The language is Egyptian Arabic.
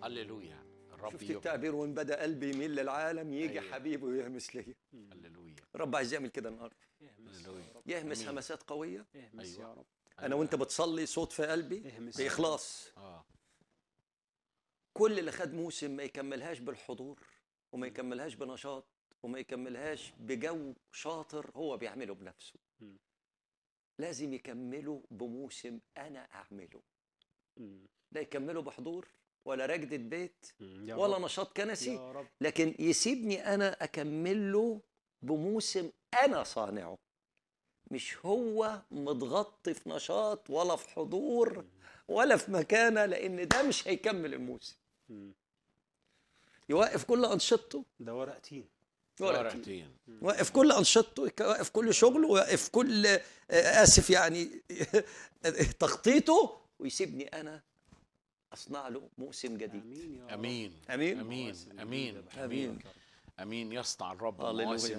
هللويا الرب شفت يبقى التعبير وان بدا قلبي يميل للعالم يجي أيوة. حبيبه ويهمس لي هللويا الرب عايز يعمل كده النهارده هللويا يهمس أمين. همسات قويه اهمس أيوة. يا رب انا وانت بتصلي صوت في قلبي اهمس باخلاص اه كل اللي خد موسم ما يكملهاش بالحضور وما يكملهاش بنشاط وما يكملهاش بجو شاطر هو بيعمله بنفسه مم. لازم يكمله بموسم انا اعمله مم. لا يكمله بحضور ولا رجدة بيت مم. يا ولا رب. نشاط كنسي يا رب لكن يسيبني انا اكمل له بموسم انا صانعه مش هو متغطي في نشاط ولا في حضور ولا في مكانه لان ده مش هيكمل الموسم مم. يوقف كل انشطته ده ورق تين ورقتين يوقف كل انشطته يوقف كل شغله ويوقف كل آه، اسف يعني تخطيطه ويسيبني انا اصنع له موسم جديد امين يا رب امين امين امين مواسم امين جديدة بحبك امين يا رب. امين يصنع الرب هللويا. مواسم